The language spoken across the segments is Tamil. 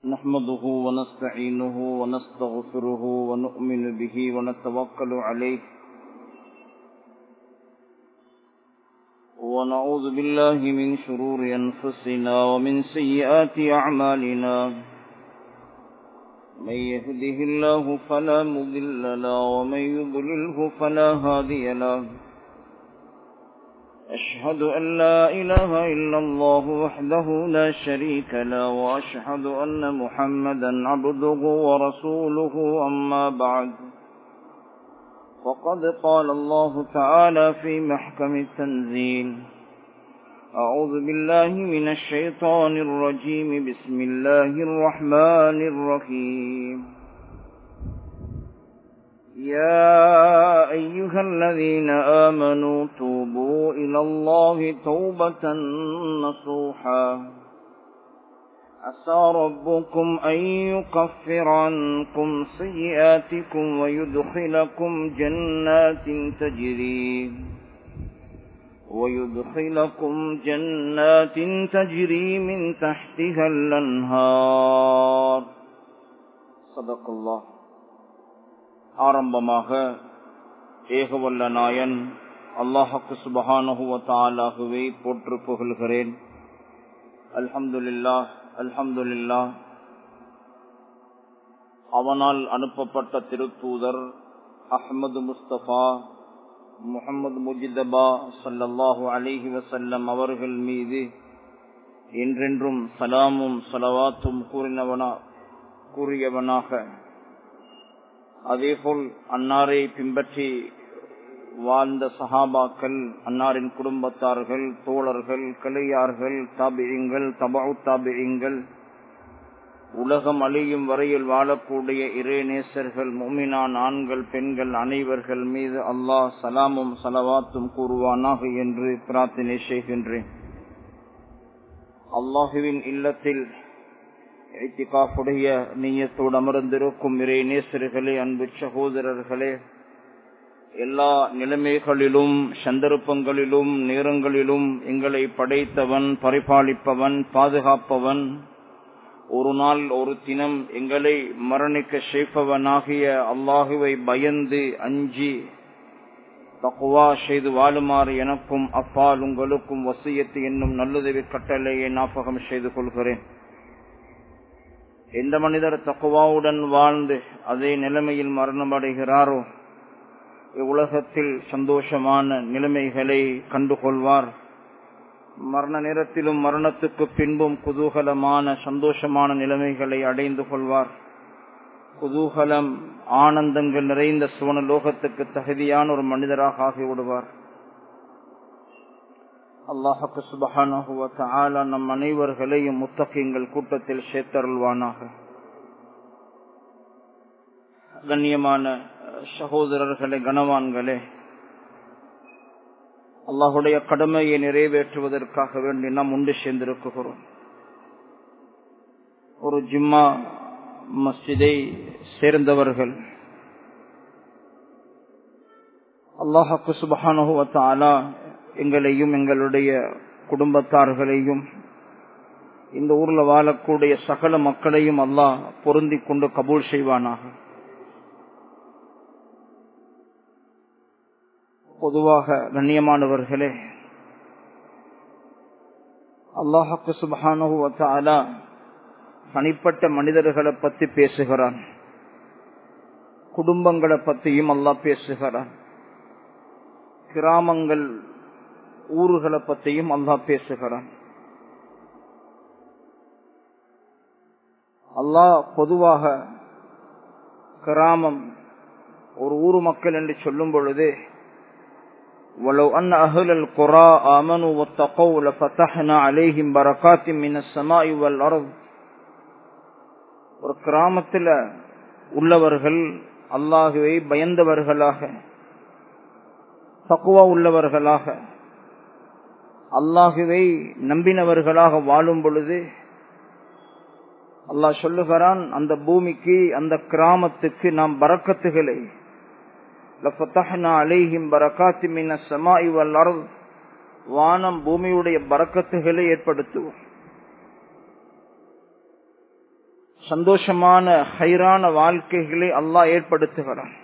نحمده ونستعينه ونستغفره ونؤمن به ونتوكل عليه ونعوذ بالله من شرور أنفسنا ومن سيئات أعمالنا من يهده الله فلا مضل له ومن يضلله فلا هادي له أشهد أن لا إله إلا الله وحده لا شريك له وأشهد أن محمدا عبده ورسوله أما بعد وقد قال الله تعالى في محكم التنزيل أعوذ بالله من الشيطان الرجيم بسم الله الرحمن الرحيم يا أيها الذين آمنوا توبوا إلى الله توبة نصوحا عسى ربكم أن يكفر عنكم سيئاتكم ويدخلكم جنات تجري ويدخلكم جنات تجري من تحتها الأنهار صدق الله ஆரம்பமாக ஏகவல்ல நாயன் அல்லாஹக்கு சுபஹானஹுவத்தாலாகவே போற்று புகழ்கிறேன் அல்ஹம்துலில்லா அல்ஹம்துலில்லா அவனால் அனுப்பப்பட்ட திருத்தூதர் அஹமது முஸ்தபா முகமது முஜிதபா சல்லல்லாஹு அலிஹி வசல்லம் அவர்கள் மீது என்றென்றும் சலாமும் சலவாத்தும் கூறினவனா கூறியவனாக அதேபோல் அன்னாரை பின்பற்றி வாழ்ந்த சஹாபாக்கள் அன்னாரின் குடும்பத்தார்கள் தோழர்கள் கிளையார்கள் தாபியங்கள் தபாவு தாபியங்கள் உலகம் அழியும் வரையில் வாழக்கூடிய இறைநேசர்கள் முமினான் ஆண்கள் பெண்கள் அனைவர்கள் மீது அல்லாஹ் சலாமும் சலவாத்தும் கூறுவானாக என்று பிரார்த்தனை செய்கின்றேன் அல்லாஹுவின் இல்லத்தில் ஐத்திகாஃபுடைய நீயத்தோடு அமர்ந்திருக்கும் இறை நேசர்களே அன்பு சகோதரர்களே எல்லா நிலைமைகளிலும் சந்தர்ப்பங்களிலும் நேரங்களிலும் எங்களை படைத்தவன் பரிபாலிப்பவன் பாதுகாப்பவன் ஒரு நாள் ஒரு தினம் எங்களை மரணிக்க செய்பவனாகிய அல்லாஹுவை பயந்து அஞ்சி தக்குவா செய்து வாழுமாறு எனக்கும் அப்பால் உங்களுக்கும் வசியத்து என்னும் நல்லுதவி கட்டளையை ஞாபகம் செய்து கொள்கிறேன் எந்த மனிதர் தக்குவாவுடன் வாழ்ந்து அதே நிலைமையில் மரணமடைகிறாரோ இவ்வுலகத்தில் சந்தோஷமான நிலைமைகளை கண்டுகொள்வார் மரண நேரத்திலும் மரணத்துக்கு பின்பும் குதூகலமான சந்தோஷமான நிலைமைகளை அடைந்து கொள்வார் குதூகலம் ஆனந்தங்கள் நிறைந்த சுவன லோகத்துக்கு தகுதியான ஒரு மனிதராக ஆகிவிடுவார் அல்லாஹுக்கு சுபகான நம் அனைவர்களையும் முத்தகையங்கள் கூட்டத்தில் சேர்த்தருள்வானாக கண்ணியமான சகோதரர்களே கனவான்களே அல்லாஹுடைய கடமையை நிறைவேற்றுவதற்காக வேண்டி நாம் உண்டு சேர்ந்திருக்கிறோம் ஒரு ஜிம்மா மஸ்ஜிதை சேர்ந்தவர்கள் அல்லாஹாக்கு சுபகானுவத்தாலா எங்களையும் எங்களுடைய குடும்பத்தார்களையும் இந்த ஊர்ல வாழக்கூடிய சகல மக்களையும் அல்லாஹ் பொருந்தி கொண்டு கபூல் செய்வானாக பொதுவாக கண்ணியமானவர்களே அல்லாஹாக்கு சுபஹானுவத்தாலா தனிப்பட்ட மனிதர்களை பத்தி பேசுகிறான் குடும்பங்களை பத்தியும் அல்லாஹ் பேசுகிறான் கிராமங்கள் ஊர்களை பற்றியும் அல்லாஹ் பேசுகிறான் அல்லாஹ் பொதுவாக கிராமம் ஒரு ஊர் மக்கள் என்று சொல்லும் பொழுது ولو أن أهل القرى آمنوا واتقوا لفتحنا عليهم بركات من السماء والأرض ஒரு கிராமத்தில் உள்ளவர்கள் அல்லாஹுவை பயந்தவர்களாக தக்குவா உள்ளவர்களாக அல்லாஹுவை நம்பினவர்களாக வாழும் பொழுது அல்லாஹ் சொல்லுகிறான் அந்த பூமிக்கு அந்த கிராமத்துக்கு நாம் பறக்கத்துகளை வானம் பூமியுடைய பறக்கத்துகளை ஏற்படுத்துவோம் சந்தோஷமான ஹைரான வாழ்க்கைகளை அல்லாஹ் ஏற்படுத்துகிறான்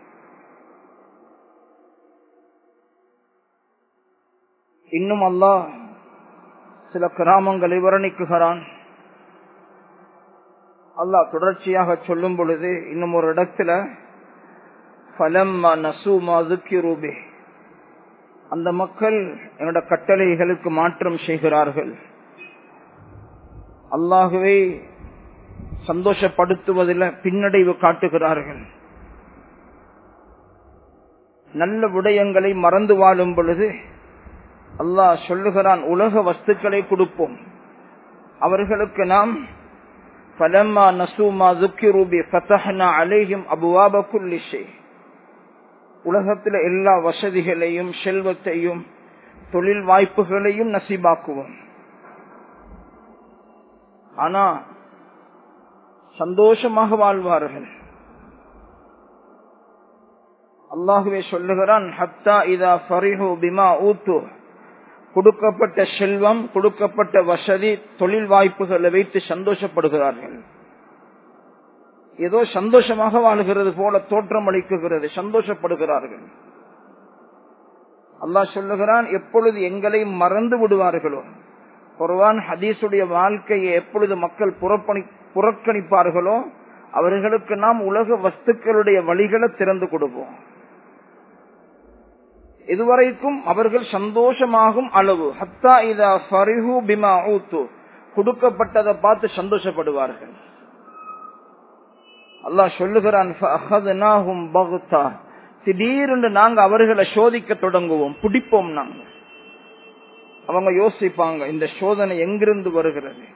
இன்னும் அல்லாஹ் சில கிராமங்களை வர்ணிக்குகிறான் அல்லாஹ் தொடர்ச்சியாக சொல்லும் பொழுது இன்னும் ஒரு இடத்துல அந்த மக்கள் என்னோட கட்டளைகளுக்கு மாற்றம் செய்கிறார்கள் அல்லாகவே சந்தோஷப்படுத்துவதில் பின்னடைவு காட்டுகிறார்கள் நல்ல விடயங்களை மறந்து வாழும் பொழுது அல்லாஹ் சொல்லுகிறான் உலக வஸ்துக்களை கொடுப்போம் அவர்களுக்கு நாம் பலமா நசூமா துக்கிரூபி ஃபத்தஹ்னா அலைஹிம் அபுவாப குல்லி ஷை உலகத்தில் எல்லா வசதிகளையும் செல்வத்தையும் தொழில் வாய்ப்புகளையும் நசீபாக்குவோம் ஆனா சந்தோஷமாக வாழ்வார்கள் அல்லாஹுவே சொல்லுகிறான் ஹத்தா இதா ஃபரிஹு பிமா ஊத்து கொடுக்கப்பட்ட செல்வம் கொடுக்கப்பட்ட வசதி தொழில் வாய்ப்புகளை வைத்து சந்தோஷப்படுகிறார்கள் ஏதோ சந்தோஷமாக வாழ்கிறது போல தோற்றம் அளிக்குகிறது சந்தோஷப்படுகிறார்கள் அல்லாஹ் சொல்லுகிறான் எப்பொழுது எங்களை மறந்து விடுவார்களோ குர்வான் ஹதீஸுடைய வாழ்க்கையை எப்பொழுது மக்கள் புறப்பணி புறக்கணிப்பார்களோ அவர்களுக்கு நாம் உலக வஸ்துக்களுடைய வழிகளை திறந்து கொடுப்போம் இதுவரைக்கும் அவர்கள் சந்தோஷமாகும் அளவு ஹத்தா இதா ஃபரிஹு பிமா ஊத்து கொடுக்கப்பட்டதை பார்த்து சந்தோஷப்படுவார்கள் அல்லாஹ் சொல்லுகிறான் திடீரென்று நாங்க அவர்களை சோதிக்க தொடங்குவோம் பிடிப்போம் நாங்க அவங்க யோசிப்பாங்க இந்த சோதனை எங்கிருந்து வருகிறது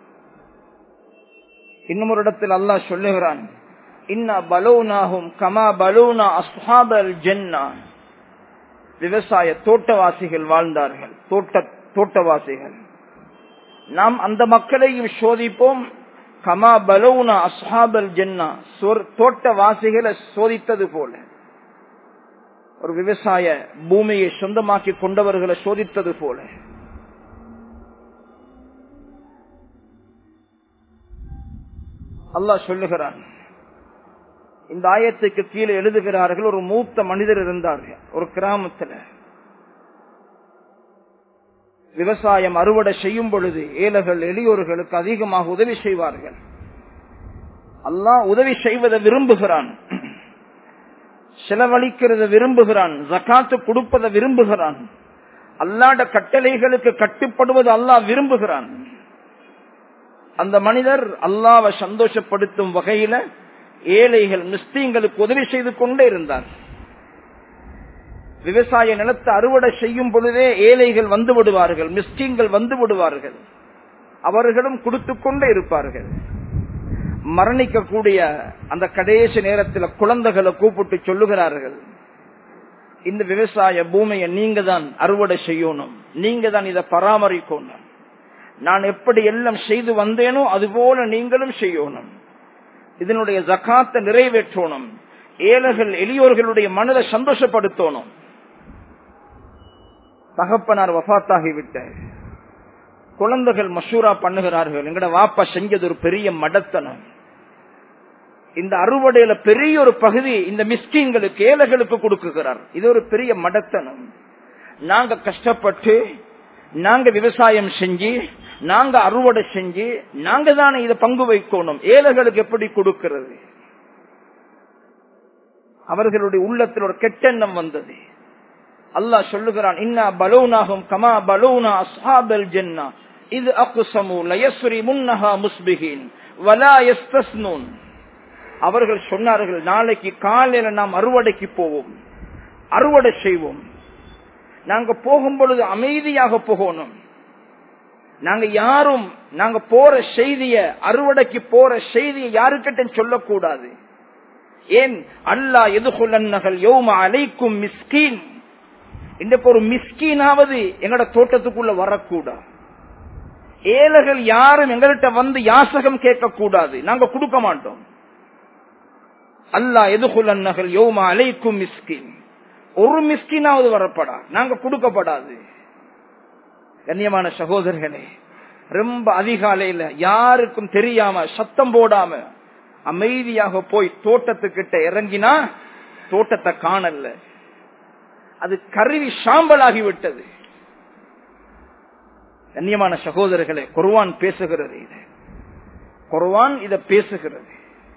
இன்னும் ஒரு இடத்தில் அல்லாஹ் சொல்லுகிறான் இன்னா பலூனாகும் கமா பலூனா அஸ்ஹாபல் ஜென்னா விவசாய தோட்டவாசிகள் வாழ்ந்தார்கள் தோட்ட தோட்டவாசிகள் நாம் அந்த மக்களையும் சோதிப்போம் கமா பலவுனா அஸ்ஹாபல் ஜென்னா தோட்டவாசிகளை சோதித்தது போல ஒரு விவசாய பூமியை சொந்தமாக்கி கொண்டவர்களை சோதித்தது போல அல்லாஹ் சொல்லுகிறான் இந்த ஆயத்துக்கு கீழே எழுதுகிறார்கள் ஒரு மூத்த மனிதர் இருந்தார்கள் ஒரு கிராமத்துல விவசாயம் அறுவடை செய்யும் பொழுது ஏழைகள் எளியோர்களுக்கு அதிகமாக உதவி செய்வார்கள் அல்லாஹ் உதவி செய்வதை விரும்புகிறான் செலவழிக்கிறத விரும்புகிறான் ஜக்காத்து கொடுப்பதை விரும்புகிறான் அல்லாட கட்டளைகளுக்கு கட்டுப்படுவது அல்லாஹ் விரும்புகிறான் அந்த மனிதர் அல்லாவை சந்தோஷப்படுத்தும் வகையில ஏழைகள் மிஸ்தீங்களுக்கு உதவி செய்து கொண்டே இருந்தார் விவசாய நிலத்தை அறுவடை செய்யும் பொழுதே ஏழைகள் வந்து விடுவார்கள் மிஸ்டீன்கள் வந்து விடுவார்கள் அவர்களும் கொடுத்து கொண்டே இருப்பார்கள் மரணிக்கக்கூடிய அந்த கடைசி நேரத்தில் குழந்தைகளை கூப்பிட்டு சொல்லுகிறார்கள் இந்த விவசாய பூமியை நீங்க தான் அறுவடை செய்யணும் நீங்க தான் இதை பராமரிக்கணும் நான் எப்படி எல்லாம் செய்து வந்தேனோ அதுபோல நீங்களும் செய்யணும் இதனுடைய ஜக்காத்தை நிறைவேற்றணும் ஏழைகள் எளியோர்களுடைய மனதை சந்தோஷப்படுத்தணும் தகப்பனார் வபாத்தாகிவிட்ட குழந்தைகள் மசூரா பண்ணுகிறார்கள் எங்கட வாப்பா செஞ்சது ஒரு பெரிய மடத்தனம் இந்த அறுவடையில பெரிய ஒரு பகுதி இந்த மிஸ்கின்களுக்கு ஏழைகளுக்கு கொடுக்குகிறார் இது ஒரு பெரிய மடத்தனம் நாங்க கஷ்டப்பட்டு நாங்க விவசாயம் செஞ்சு நாங்க அறுவடை செஞ்சு நாங்க தானே இதை பங்கு வைக்கணும் ஏழைகளுக்கு எப்படி கொடுக்கிறது அவர்களுடைய உள்ளத்தில் ஒரு கெட்டெண்ணம் வந்தது அல்லாஹ் சொல்லுகிறான் இன்னா பலூனாகும் கமா பலூனா அஸ்ஹாபல் ஜென்னா இது அக்குசமு லயஸ்ரி முன்னஹா முஸ்பிகின் வலா எஸ்தஸ்னூன் அவர்கள் சொன்னார்கள் நாளைக்கு காலையில நாம் அறுவடைக்கு போவோம் அறுவடை செய்வோம் நாங்க போகும் பொழுது அமைதியாக போகணும் நாங்க யாரும் நாங்க போற செய்திய அறுவடைக்கு போற செய்தியை யாருக்கிட்ட சொல்லக்கூடாது ஏன் அல்லா எதுகொள்ளன்னகள் யோம அலைக்கும் மிஸ்கீன் இன்றைக்கு ஒரு மிஸ்கீனாவது எங்கட தோட்டத்துக்குள்ள வரக்கூடாது ஏழைகள் யாரும் எங்கள்கிட்ட வந்து யாசகம் கேட்க கூடாது நாங்க கொடுக்க மாட்டோம் அல்லா எதுகுலன்னகள் யோமா அலைக்கும் மிஸ்கின் ஒரு மிஸ்கினாவது வரப்படா நாங்க கொடுக்கப்படாது கண்ணியமான சகோதரர்களே ரொம்ப அதிகாலையில யாருக்கும் தெரியாம சத்தம் போடாம அமைதியாக போய் தோட்டத்துக்கிட்ட இறங்கினா தோட்டத்தை காணல அது கருவி சாம்பலாகி விட்டது கண்ணியமான சகோதரர்களே குர்வான் பேசுகிறது இது குர்வான் இத பேசுகிறது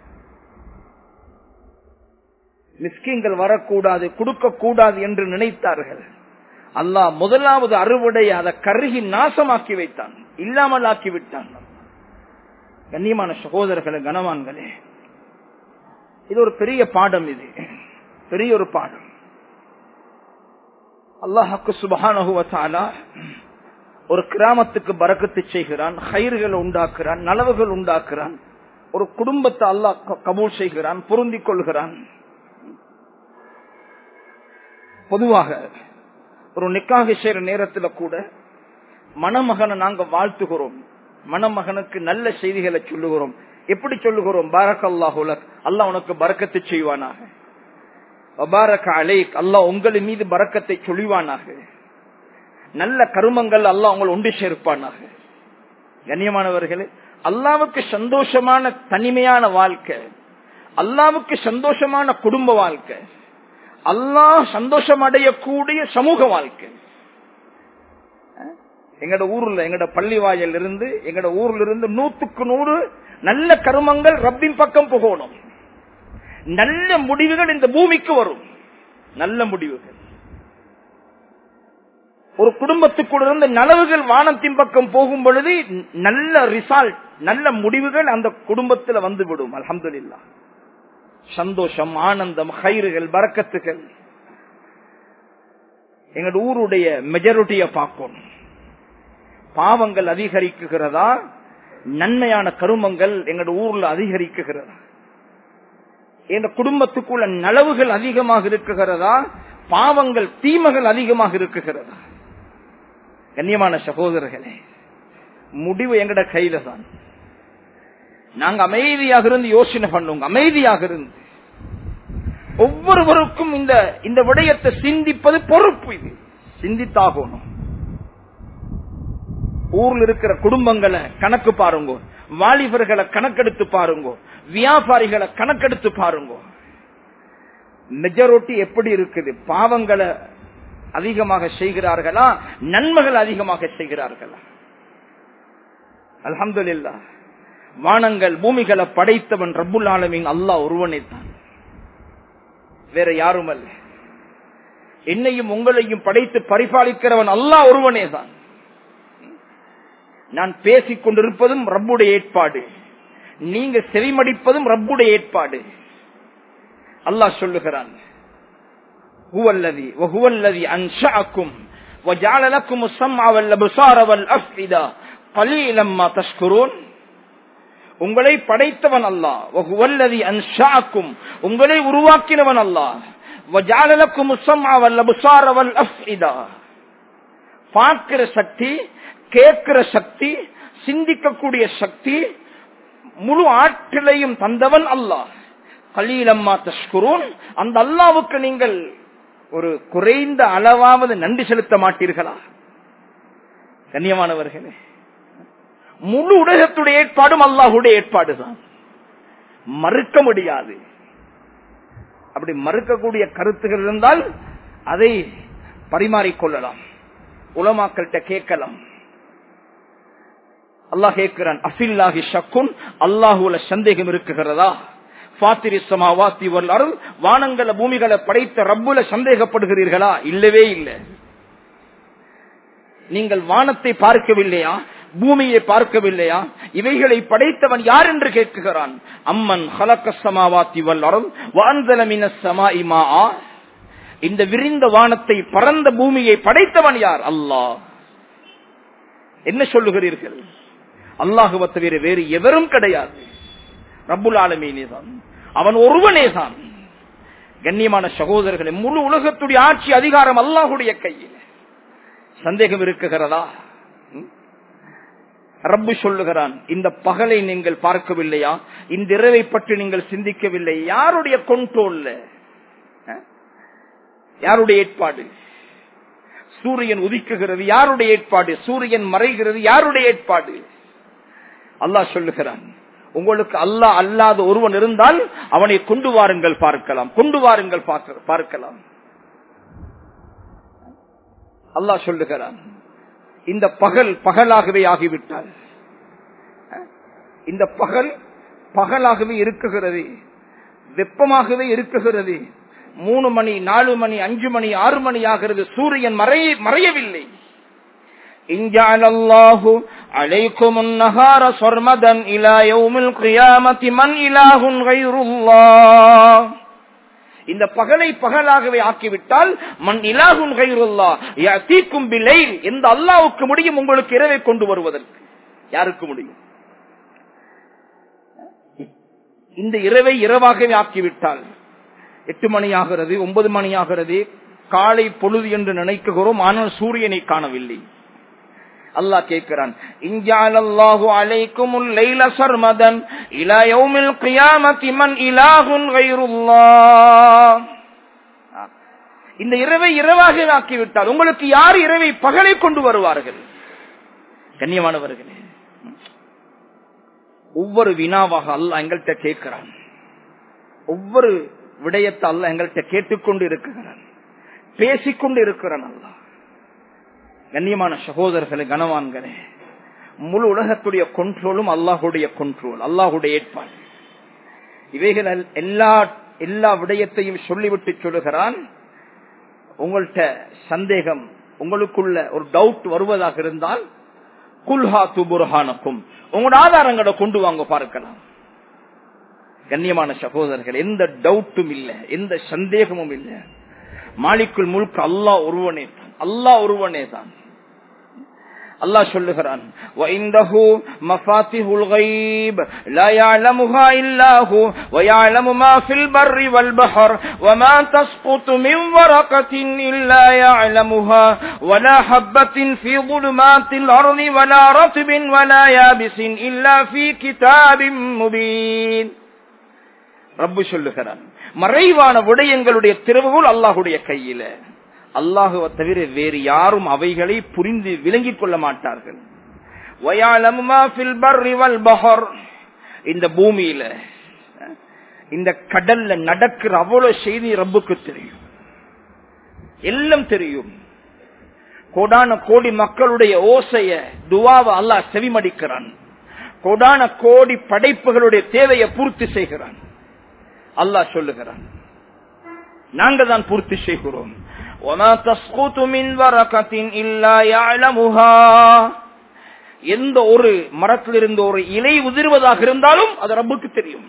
மிஸ்கிங்கள் வரக்கூடாது கொடுக்க கூடாது என்று நினைத்தார்கள் அல்லாஹ் முதலாவது அறுவடை அதை கருகி நாசமாக்கி வைத்தான் இல்லாமல் ஆக்கி விட்டான் கண்ணியமான சகோதரர்களே கனவான்களே இது ஒரு பெரிய பாடம் இது பெரிய ஒரு பாடம் அல்லாஹாக்கு சுபகான ஒரு கிராமத்துக்கு பறக்கத்து செய்கிறான் கயிறுகள் உண்டாக்குறான் நலவுகள் உண்டாக்குறான் ஒரு குடும்பத்தை அல்லாஹ் கபூல் செய்கிறான் பொருந்திக் கொள்கிறான் பொதுவாக ஒரு நிக்காக செய்யற நேரத்துல கூட மணமகனை நாங்க வாழ்த்துகிறோம் மணமகனுக்கு நல்ல செய்திகளை சொல்லுகிறோம் எப்படி சொல்லுகிறோம் பாரக் அல்லாஹுலக் அல்லாஹ் உனக்கு பறக்கத்தை செய்வானாக வபாரக அலைக் அல்லாஹ் உங்கள் மீது பறக்கத்தை சொல்லுவானாக நல்ல கருமங்கள் அல்லாஹ் உங்களை ஒன்று சேர்ப்பானாக கண்ணியமானவர்களே அல்லாவுக்கு சந்தோஷமான தனிமையான வாழ்க்கை அல்லாவுக்கு சந்தோஷமான குடும்ப வாழ்க்கை அல்லாஹ் சந்தோஷம் அடையக்கூடிய சமூக வாழ்க்கை எங்கட ஊர்ல எங்கட பள்ளி வாயில் இருந்து எங்கட ஊர்ல இருந்து நூத்துக்கு நூறு நல்ல கருமங்கள் ரப்பின் பக்கம் போகணும் நல்ல முடிவுகள் இந்த பூமிக்கு வரும் நல்ல முடிவுகள் ஒரு குடும்பத்துக்குள்ள இருந்து நலவுகள் வானத்தின் பக்கம் போகும் பொழுது நல்ல ரிசால்ட் நல்ல முடிவுகள் அந்த குடும்பத்தில் வந்துவிடும் அலமதுல்லா சந்தோஷம் ஆனந்தம் கயிறுகள் பறக்கத்துகள் எங்க ஊருடைய மெஜாரிட்டிய பார்க்கணும் பாவங்கள் அதிகரிக்குகிறதா நன்மையான கருமங்கள் எங்க ஊர்ல அதிகரிக்குகிறதா எங்க குடும்பத்துக்குள்ள நலவுகள் அதிகமாக இருக்குகிறதா பாவங்கள் தீமைகள் அதிகமாக இருக்குகிறதா கண்ணியமான சகோதரர்களே முடிவு எங்கட கையில தான் நாங்க அமைதியாக இருந்து யோசனை பண்ணுவோங்க அமைதியாக இருந்து ஒவ்வொருவருக்கும் இந்த இந்த விடயத்தை சிந்திப்பது பொறுப்பு இது சிந்தித்தாகணும் ஊர்ல இருக்கிற குடும்பங்களை கணக்கு பாருங்க வாலிபர்களை கணக்கெடுத்து பாருங்க வியாபாரிகளை கணக்கெடுத்து பாருங்க மெஜாரிட்டி எப்படி இருக்குது பாவங்களை அதிகமாக செய்கிறார்களா நன்மைகள் அதிகமாக செய்கிறார்களா அலமதுல்லா வானங்கள் பூமிகளை படைத்தவன் ரப்புல் ஆலமின் அல்லாஹ் ஒருவனே தான் வேற யாரும் அல்ல என்னையும் உங்களையும் படைத்து பரிபாலிக்கிறவன் அல்லாஹ் ஒருவனே தான் நான் பேசிக் கொண்டிருப்பதும் ரப்புடைய ஏற்பாடு நீங்க செவிமடிப்பதும் ரப்புடைய ஏற்பாடு அல்லாஹ் சொல்லுகிறான் ஹுவல்லதி வஹுவல்லதி அன்ஷஅக்கும் وجعل لكم السمع والابصار والافئده قليلا ما تشكرون உங்களை படைத்தவன் அல்லாஹ் வஹுவல்லதி அன்ஷஅக்கும் உங்களை உருவாக்கினவன் அல்லாஹ் وجعل لكم السمع والابصار والافئده பார்க்கிற சக்தி கேட்கிற சக்தி சிந்திக்கக்கூடிய சக்தி முழு ஆற்றலையும் தந்தவன் அல்லாஹ் கலீலம்மா தஷ்குரூன் அந்த அல்லாவுக்கு நீங்கள் ஒரு குறைந்த அளவாவது நன்றி செலுத்த மாட்டீர்களா கண்ணியமானவர்களே முழு உலகத்துடைய ஏற்பாடும் அல்லாஹுடைய ஏற்பாடுதான் மறுக்க முடியாது அப்படி மறுக்கக்கூடிய கருத்துகள் இருந்தால் அதை பரிமாறிக்கொள்ளலாம் உலமாக்கள்கிட்ட கேட்கலாம் அல்லாஹ் கேட்கிறான் அஃபில்லாஹி ஷக்குன் அல்லாஹுல சந்தேகம் இருக்குகிறதா பாத்திரி சமாவாத்தி அருள் வானங்கள பூமிகளை படைத்த ரப்புல சந்தேகப்படுகிறீர்களா இல்லவே இல்லை நீங்கள் வானத்தை பார்க்கவில்லையா பூமியை பார்க்கவில்லையா இவைகளை படைத்தவன் யார் என்று கேட்குகிறான் அம்மன் ஹலக்க சமாவாத்தி வல்லரும் வான்தலமின சமா இமா இந்த விரிந்த வானத்தை பரந்த பூமியை படைத்தவன் யார் அல்லாஹ் என்ன சொல்லுகிறீர்கள் அல்லாஹுவ தவிர வேறு எவரும் கிடையாது ரப்புல் ஆலமீனே தான் அவன் ஒருவனே தான் கண்ணியமான சகோதரர்களே முழு உலகத்துடைய ஆட்சி அதிகாரம் அல்லாஹுடைய கையில் சந்தேகம் இருக்குகிறதா ரப்பு சொல்லுகிறான் இந்த பகலை நீங்கள் பார்க்கவில்லையா இந்த இரவை பற்றி நீங்கள் சிந்திக்கவில்லை யாருடைய கொண்டோல்ல யாருடைய ஏற்பாடு சூரியன் உதிக்குகிறது யாருடைய ஏற்பாடு சூரியன் மறைகிறது யாருடைய ஏற்பாடு அல்லாஹ் சொல்லுகிறான் உங்களுக்கு அல்லாஹ் அல்லாத ஒருவன் இருந்தால் அவனை கொண்டு வாருங்கள் பார்க்கலாம் கொண்டு வாருங்கள் பார்க்க- பார்க்கலாம் அல்லாஹ் சொல்லுகிறான் இந்த பகல் பகலாகவே ஆகிவிட்டால் இந்த பகல் பகலாகவே இருக்குகிறது வெப்பமாகவே இருக்குகிறது மூணு மணி நாலு மணி அஞ்சு மணி ஆறு மணி ஆகிறது சூரியன் மறைய மறையவில்லை إن جعل الله عليكم النهار صرمدا إلى يوم القيامة من إله غير الله இந்த பகலை பகலாகவே ஆக்கிவிட்டால் மண் இலாகுன் கைருல்லா யத்தீக்கும் பிலைல் எந்த அல்லாவுக்கு முடியும் உங்களுக்கு இரவை கொண்டு வருவதற்கு யாருக்கு முடியும் இந்த இரவை இரவாகவே ஆக்கிவிட்டால் எட்டு மணி ஆகிறது ஒன்பது மணி ஆகிறது காலை பொழுது என்று நினைக்கிறோம் ஆனால் சூரியனை காணவில்லை அல்லாஹ் கேட்கிறான் இன்ஜாலல்லாஹு அலைக்குமுல் லைல சர்மதன் இலா யௌமில் கியாமத்தி மன் இலாஹுன் கைருல்லாஹ் இந்த இரவை இரவாக ஆக்கிவிட்டால் உங்களுக்கு யார் இரவை பகலை கொண்டு வருவார்கள் கண்ணியமானவர்களே ஒவ்வொரு வினாவாக அல்லாஹ் எங்கள்கிட்ட கேட்கிறான் ஒவ்வொரு விடயத்தை அல்லாஹ் எங்கள்கிட்ட கேட்டுக்கொண்டு இருக்கிறான் பேசிக்கொண்டு இருக்கிறான் அல்லாஹ் கண்ணியமான சகோதரர்களே கனவான்களே முழு உலகத்துடைய கொண்ட்ரோலும் அல்லாஹுடைய கொண்ட்ரோல் அல்லாஹுடைய ஏற்பாடு இவைகள் எல்- எல்லா எல்லா விடயத்தையும் சொல்லிவிட்டு சொல்லுகிறான் உங்கள்கிட்ட சந்தேகம் உங்களுக்குள்ள ஒரு டவுட் வருவதாக இருந்தால் குல்ஹா துபுரஹானக்கும் உங்களோட ஆதாரங்களை கொண்டு வாங்க பார்க்கலாம் கண்ணியமான சகோதரர்கள் எந்த டவுட்டும் இல்ல எந்த சந்தேகமும் இல்ல மாலிக்குள் முழுக்க அல்லாஹ் ஒருவனே தான் அல்லாஹ் ஒருவனே தான் அல்லாஹ் சொல்லுகிறான் وَإِنَّهُ مَفَاتِحُ الْغَيْبِ لَا يَعْلَمُهَا إِلَّا هُوَ وَيَعْلَمُ مَا فِي الْبَرِّ وَالْبَحْرِ وَمَا تَسْقُطُ مِنْ وَرَقَةٍ إِلَّا يَعْلَمُهَا وَلَا حَبَّةٍ فِي ظُلُمَاتِ الْأَرْضِ وَلَا رَطْبٍ وَلَا يَابِسٍ إِلَّا فِي كِتَابٍ مُبِينٍ ரப்பு சொல்லுகிறான் மறைவான விடயங்களுடைய திறவுகள் அல்லாஹுடைய கையில அல்லாஹுவை தவிர வேறு யாரும் அவைகளை புரிந்து விளங்கிக் கொள்ள மாட்டார்கள் வயாலமு மா ஃபில் பர்ரி வல் பஹர். இந்த பூமியில இந்த கடல்ல நடக்கிற அவ்வளவு செய்தி ரப்புக்கு தெரியும் எல்லாம் தெரியும் கோடான கோடி மக்களுடைய ஓசைய துவாவை அல்லாஹ் செவிமடிக்கிறான் கோடான கோடி படைப்புகளுடைய தேவையை பூர்த்தி செய்கிறான் அல்லாஹ் சொல்லுகிறான் நாங்க தான் பூர்த்தி செய்கிறோம் وَمَا تَسْقُطُ مِنْ وَرَقَةٍ إِلَّا يَعْلَمُهَا எந்த ஒரு மரத்திலிருந்து ஒரு இலை உதிர்வதாக இருந்தாலும் அது ரப்புக்கு தெரியும்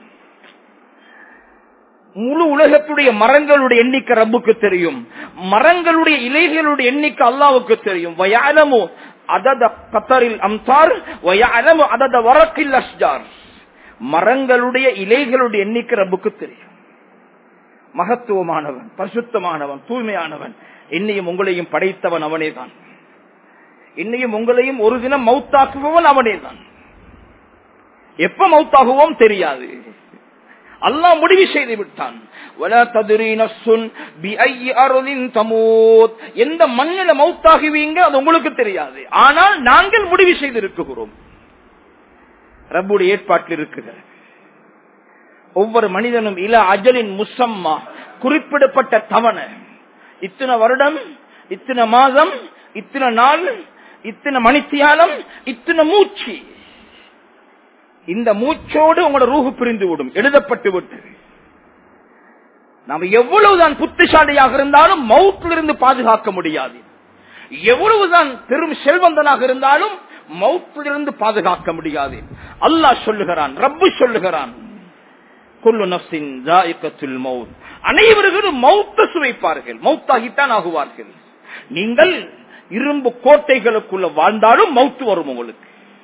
முழு உலகத்துடைய மரங்களுடைய எண்ணிக்கை ரப்புக்கு தெரியும் மரங்களுடைய இலைகளுடைய எண்ணிக்கை அல்லாவுக்கு தெரியும் வயாலமு அதத கத்தரில் அம்சார் வயாலமு அதத வரக்கில் அஸ்ஜார் மரங்களுடைய இலைகளுடைய எண்ணிக்கை ரப்புக்கு தெரியும் மகத்துவமானவன் பரிசுத்தமானவன் தூய்மையானவன் என்னையும் உங்களையும் படைத்தவன் அவனே தான் என்னையும் உங்களையும் ஒரு தினம் மௌத்தாக்குபவன் அவனே தான் எப்ப மௌத்தாகுவோம் தெரியாது அல்லாஹ் முடிவு செய்து விட்டான் وَلَا تَدْرِي نَفْسٌ بِأَيِّ أَرْضٍ تَمُوتُ எந்த மண்ணில மௌத்தாகுவீங்க அது உங்களுக்கு தெரியாது ஆனால் நாங்கள் முடிவு செய்திருக்கிறோம் ரப்புடைய ஏற்பாட்டில் இருக்கிறது ஒவ்வொரு மனிதனும் இல அஜலின் முசம்மா குறிப்பிடப்பட்ட தவணை இத்தனை வருடம் இத்தனை மாதம் இத்தனை நாள் இத்தனை மணித்தியாலம் இத்தனை மூச்சு இந்த மூச்சோடு உங்களோட ரூஹு பிரிந்து விடும் எழுதப்பட்டு விட்டது நாம் எவ்வளவுதான் புத்திசாலியாக இருந்தாலும் மவுத்திலிருந்து பாதுகாக்க முடியாது எவ்வளவுதான் பெரும் செல்வந்தனாக இருந்தாலும் மவுத்திலிருந்து பாதுகாக்க முடியாது அல்லாஹ் சொல்லுகிறான் ரப்பு சொல்லுகிறான் குல்லு நஃப்ஸின் ஜாயிகத்துல் மௌத் அனைவர்களும் மௌத்த சுவைப்பார்கள் மௌத்தாகித்தான் ஆகுவார்கள் நீங்கள் இரும்பு கோட்டைகளுக்குள்ள வாழ்ந்தாலும் மௌத்து வரும் உங்களுக்கு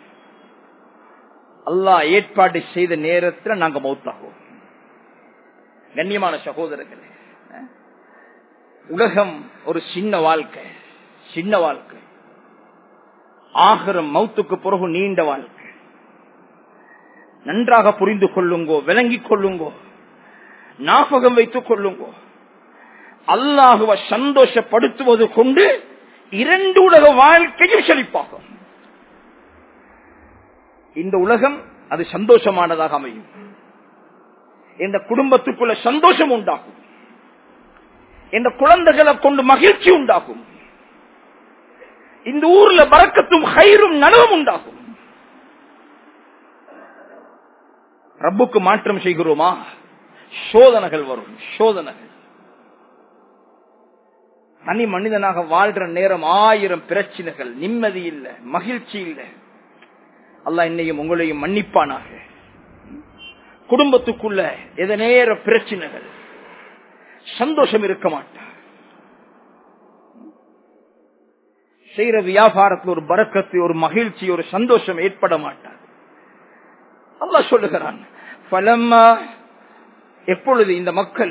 அல்லாஹ் ஏற்பாடு செய்த நேரத்தில் நாங்க மௌத்தாகுவோம் கண்ணியமான சகோதரர்களே உலகம் ஒரு சின்ன வாழ்க்கை சின்ன வாழ்க்கை ஆகிரம் மௌத்துக்கு பிறகு நீண்ட வாழ்க்கை நன்றாக புரிந்து கொள்ளுங்கோ விளங்கிக் கொள்ளுங்கோ ஞாபகம் வைத்துக் கொள்ளுங்கோ அல்லாஹுவ சந்தோஷப்படுத்துவது கொண்டு இரண்டு உலக வாழ்க்கையும் செழிப்பாகும் இந்த உலகம் அது சந்தோஷமானதாக அமையும் இந்த குடும்பத்துக்குள்ள சந்தோஷம் உண்டாகும் இந்த குழந்தைகளை கொண்டு மகிழ்ச்சி உண்டாகும் இந்த ஊர்ல பறக்கத்தும் ஹைரும் நனவும் உண்டாகும் ரப்புக்கு மாற்றம் செய்கிறோமா சோதனைகள் வரும் சோதனைகள் தனி மனிதனாக வாழ்ற நேரம் ஆயிரம் பிரச்சனைகள் நிம்மதி இல்ல மகிழ்ச்சி இல்ல அல்லாஹ் என்னையும் உங்களையும் மன்னிப்பானாக குடும்பத்துக்குள்ள எத நேர பிரச்சனைகள் சந்தோஷம் இருக்க மாட்டார் செய்யற வியாபாரத்தில் ஒரு பறக்கத்து ஒரு மகிழ்ச்சி ஒரு சந்தோஷம் ஏற்பட மாட்டார் அல்லாஹ் சொல்லுகிறான் பலம்மா எப்பொழுது இந்த மக்கள்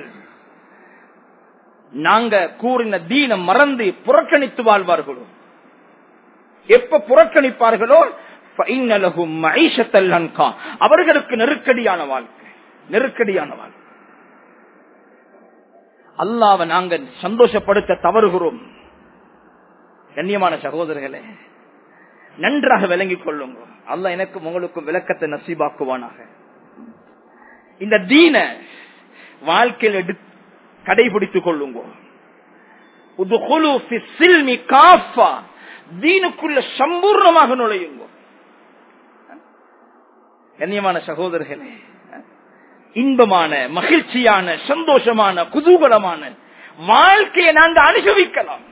நாங்க கூறின தீனம் மறந்து புறக்கணித்து வாழ்வார்களோ எப்ப புறக்கணிப்பார்களோ ஃபைனலஹும் மஈஷத்தல் அன்கா. அவர்களுக்கு நெருக்கடியான வாழ்க்கை நெருக்கடியான வாழ்க்கை அல்லாவை நாங்க சந்தோஷப்படுத்த தவறுகிறோம் கண்ணியமான சகோதரர்களே நன்றாக விளங்கிக் கொள்ளுங்க அல்லாஹ் எனக்கும் உங்களுக்கும் விளக்கத்தை நசீபாக்குவானாக இந்த தீன வாழ்க்கையில் எடு கடைபிடித்துக் கொள்ளுங்க உதுகுலு ஃபி சில்மி காஃபா. தீனுக்குள்ள சம்பூர்ணமாக நுழையுங்க கண்ணியமான சகோதரர்களே இன்பமான மகிழ்ச்சியான சந்தோஷமான குதூகலமான வாழ்க்கையை நாங்க அனுபவிக்கலாம்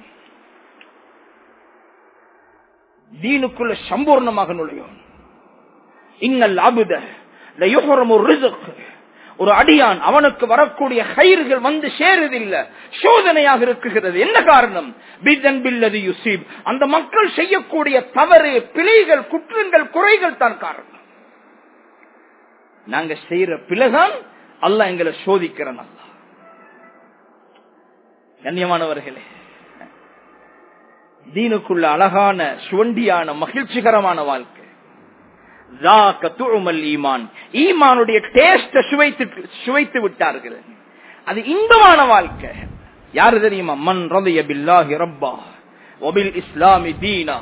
தீனுக்குள்ள சம்பூர்ணமாக நுழையும் இன்னல் அபுத லயுஹரமு ரிஸ்க். ஒரு அடியான் அவனுக்கு வரக்கூடிய கயிறுகள் வந்து சேருதில்லை சோதனையாக இருக்குகிறது என்ன காரணம் பிதன் பில்லது யுசீப் அந்த மக்கள் செய்யக்கூடிய தவறு பிழைகள் குற்றங்கள் குறைகள் தான் காரணம் நாங்க செய்யற பிழைதான் அல்லாஹ் எங்களை சோதிக்கிறோம் அல்லா கண்ணியமானவர்களே தீனுக்குள்ள அழகான சுவண்டியான மகிழ்ச்சிகரமான வாழ்க்கை ذاك طعم ஈமான் ஈமானுடைய டேஸ்ட சுவைத்து சுவைத்து விட்டார்கள் அது இன்பமான வாழ்க்கை யாரு தெரியுமா மன் ரதிய பில்லாஹி ரப்பா ஒபில் இஸ்லாமி தீனா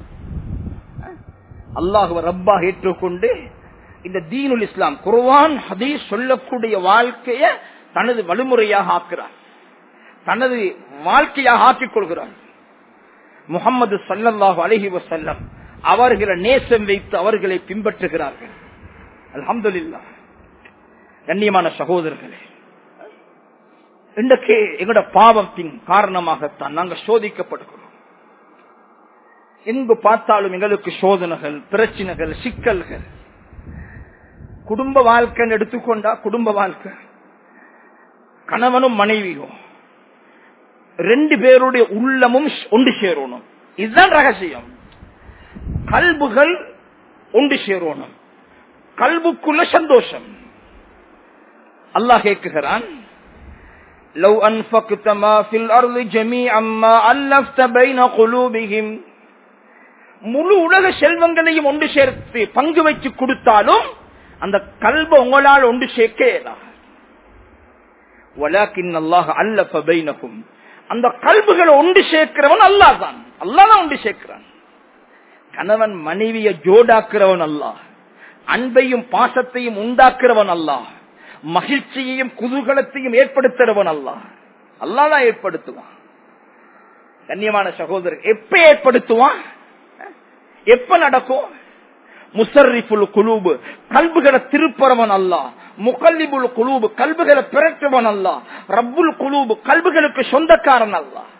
அல்லாஹுவ ரப்பா ஏற்றுக்கொண்டு இந்த தீனுல் இஸ்லாம் குர்வான் ஹதீஸ் சொல்லக்கூடிய வாழ்க்கைய தனது வழிமுறையாக ஆக்குறார் தனது வாழ்க்கையாக ஆக்கிக் கொள்கிறார் முகமது சல்லல்லாஹு அலஹி வசல்லம் அவர்களை நேசம் வைத்து அவர்களை பின்பற்றுகிறார்கள் அல்ஹம்துலில்லா கண்ணியமான சகோதரர்களே இன்றைக்கு எங்களோட பாவத்தின் காரணமாகத்தான் நாங்கள் சோதிக்கப்படுகிறோம் எங்கு பார்த்தாலும் எங்களுக்கு சோதனைகள் பிரச்சனைகள் சிக்கல்கள் குடும்ப வாழ்க்கை எடுத்துக்கொண்டா குடும்ப வாழ்க்கை கணவனும் மனைவியும் ரெண்டு பேருடைய உள்ளமும் ஒன்று சேரணும் இதுதான் ரகசியம் கல்புகள் ஒன்று சேரணும் கல்புக்குள்ள சந்தோஷம் அல்லாஹ் கேட்குகிறான் لو أنفقت ما في الأرض جميعا ما ألفت بين قلوبهم முழு உலக செல்வங்களையும் ஒன்று சேர்த்து பங்கு வச்சு கொடுத்தாலும் அந்த கல்ப உங்களால் ஒன்று சேர்க்க வலாக்கின் அல்லாஹ் அல்லஃப பைனகும் அந்த கல்புகளை ஒன்று சேர்க்கிறவன் அல்லாஹ் தான் அல்லாஹ் தான் ஒன்று சேர்க்கிறான் கணவன் மனைவியை ஜோடாக்குறவன் அல்லாஹ் அன்பையும் பாசத்தையும் உண்டாக்குறவன் அல்லாஹ் மகிழ்ச்சியையும் குதூகலத்தையும் ஏற்படுத்துறவன் அல்லாஹ் அல்லாஹ் தான் ஏற்படுத்துவான் கண்ணியமான சகோதரர் எப்ப ஏற்படுத்துவான் எப்ப நடக்கும் முசர்ரிஃபுல் குலூபு கல்புகளை திருப்பறவன் அல்லாஹ் முகல்லிபுல் குலூபு கல்புகளை பிறற்றவன் அல்லாஹ் ரப்புல் குலூபு கல்புகளுக்கு சொந்தக்காரன் அல்லாஹ்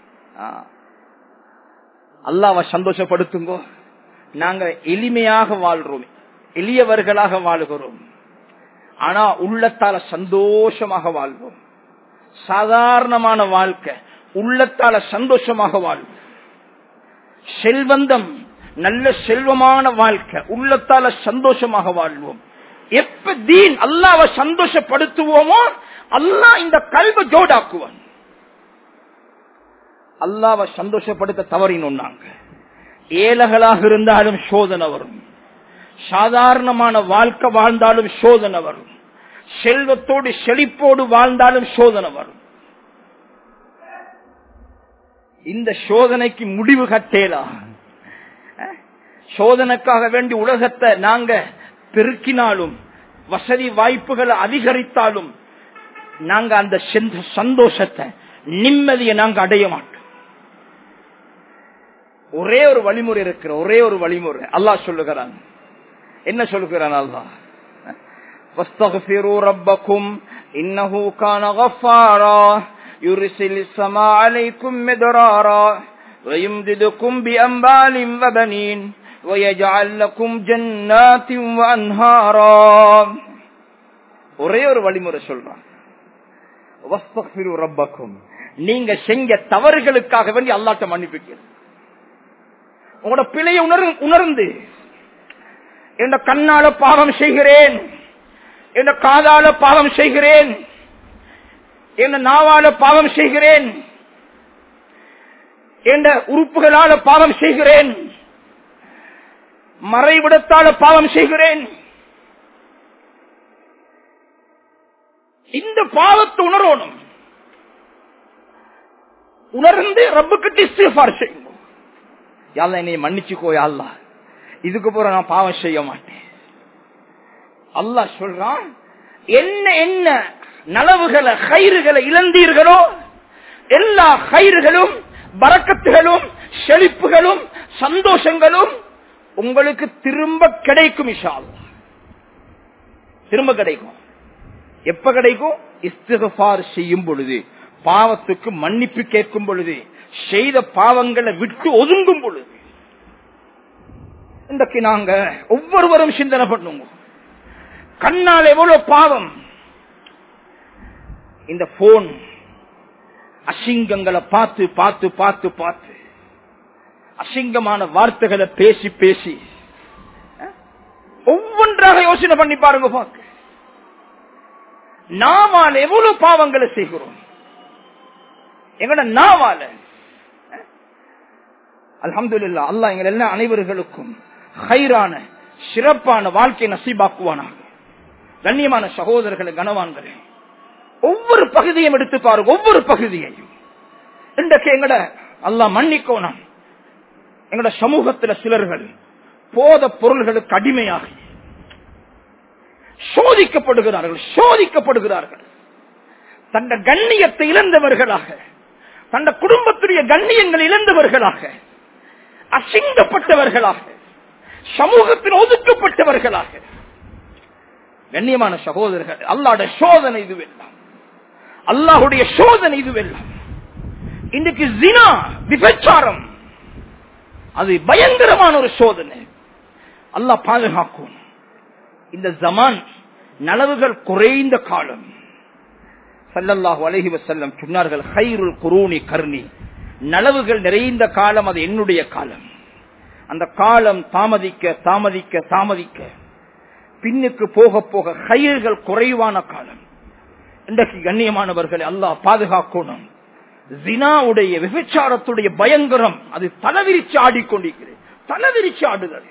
அல்லாவை சந்தோஷப்படுத்துங்கோ நாங்க எளிமையாக வாழ்றோம் எளியவர்களாக வாழ்கிறோம் ஆனா உள்ளத்தால சந்தோஷமாக வாழ்வோம் சாதாரணமான வாழ்க்கை உள்ளத்தால சந்தோஷமாக வாழ்வோம் செல்வந்தம் நல்ல செல்வமான வாழ்க்கை உள்ளத்தால சந்தோஷமாக வாழ்வோம் எப்ப தீன் அல்லாவை சந்தோஷப்படுத்துவோமோ அல்லாஹ் இந்த கல்வ ஜோடாக்குவான் அல்லாவை சந்தோஷப்படுத்த தவறினோம் நாங்க ஏழைகளாக இருந்தாலும் சோதனை வரும் சாதாரணமான வாழ்க்கை வாழ்ந்தாலும் சோதனை வரும் செல்வத்தோடு செழிப்போடு வாழ்ந்தாலும் சோதனை வரும் இந்த சோதனைக்கு முடிவு கட்டேலா அஹ்? சோதனைக்காக வேண்டி உலகத்தை நாங்க பெருக்கினாலும் வசதி வாய்ப்புகளை அதிகரித்தாலும் நாங்க அந்த செந்த- சந்தோஷத்தை நிம்மதியை நாங்க அடைய மாட்டோம் ஒரே ஒரு வழிமுறை இருக்கிற ஒரே ஒரு வழிமுறை அல்லாஹ் சொல்லுகிறான் என்ன சொல்லுகிறான் அல்லாஹ் واستغفروا ربكم إنه كان غفارا يرسل السماء عليكم مدرارا ويمددكم بأنبال وبنين ويجعل لكم جنات وأنهارا ஒரே ஒரு வழிமுறை சொல்றான் வஸ்தக்ஃபிரு ரப்பக்கும் நீங்க செஞ்ச தவறுகளுக்காக வேண்டி அல்லாட்ட மன்னிப்பிக்கிறது உங்களோட பிழையை உணர் உணர்ந்து என்ற கண்ணால பாவம் செய்கிறேன் என்ற காதால பாவம் செய்கிறேன் என்ற நாவால பாவம் செய்கிறேன் என்ற உறுப்புகளால பாவம் செய்கிறேன் மறைவிடத்தால பாவம் செய்கிறேன் இந்த பாவத்தை உணரணும் உணர்ந்து ரப்புக்கிட்ட இஸ்திஃபார் செய்யணும் யாழ்லா என்னை மன்னிச்சுக்கோ யாழ்லா இதுக்கு போற நான் பாவம் செய்ய மாட்டேன் அல்லாஹ் சொல்றான் என்ன என்ன நலவுகளை கயிறுகளை இழந்தீர்களோ எல்லா கயிறுகளும் பறக்கத்துகளும் செழிப்புகளும் சந்தோஷங்களும் உங்களுக்கு திரும்ப கிடைக்கும் இஷா அல்லாஹ். திரும்ப கிடைக்கும் எப்ப கிடைக்கும் இஸ்திகபார் செய்யும் பொழுது பாவத்துக்கு மன்னிப்பு கேட்கும் பொழுது செய்த பாவங்களை விட்டு ஒதுங்கும் பொழுது இன்றைக்கு நாங்க ஒவ்வொருவரும் சிந்தனை பண்ணுங்க கண்ணால் எவ்வளவு பாவம் இந்த போன் அசிங்கங்களை பார்த்து பார்த்து பார்த்து பார்த்து அசிங்கமான வார்த்தைகளை பேசி பேசி அஹ், ஒவ்வொன்றாக யோசனை பண்ணி பாருங்க பாக்க நாவால் எவ்வளவு பாவங்களை செய்கிறோம் எங்கட நாவால அல்ஹம்துலில்லாஹ் அல்லாஹ் எங்கள் எல்லா அனைவர்களுக்கும் ஹைரான சிறப்பான வாழ்க்கை நசீபாக்குவானாக கண்ணியமான சகோதரர்களை கனவான்களே ஒவ்வொரு பகுதியும் எடுத்து பாருங்க ஒவ்வொரு பகுதியையும் இன்றைக்கு எங்கட அல்லாஹ் மன்னிக்கோணும் எங்கட சமூகத்தில் சிலர்கள் போத பொருள்களுக்கு அடிமையாகி சோதிக்கப்படுகிறார்கள் சோதிக்கப்படுகிறார்கள் தந்த கண்ணியத்தை இழந்தவர்களாக தந்த குடும்பத்துடைய கண்ணியங்கள் இழந்தவர்களாக அசிங்கப்பட்டவர்களாக சமூகத்தில் ஒதுக்கப்பட்டவர்களாக கண்ணியமான சகோதரர்கள் அல்லாட சோதனை இதுவெல்லாம் அல்லாஹுடைய சோதனை இதுவெல்லாம் இன்றைக்கு ஜினா விபச்சாரம் அது பயங்கரமான ஒரு சோதனை அல்லாஹ் பாதுகாக்கும் இந்த ஜமான் நலவுகள் குறைந்த காலம் சல்லல்லாஹு அலைஹி வஸல்லம் சொன்னார்கள் ஹைருல் குரூனி கர்ணி நலவுகள் நிறைந்த காலம் அது என்னுடைய காலம் அந்த காலம் தாமதிக்க தாமதிக்க தாமதிக்க பின்னுக்கு போக போக கயிறுகள் குறைவான காலம் இன்றைக்கு கண்ணியமானவர்களை அல்லாஹ் பாதுகாக்கணும் ஜினாவுடைய விபச்சாரத்துடைய பயங்கரம் அது தலவிரிச்சு ஆடிக்கொண்டிருக்கிறது தலவிரிச்சு ஆடுகிறது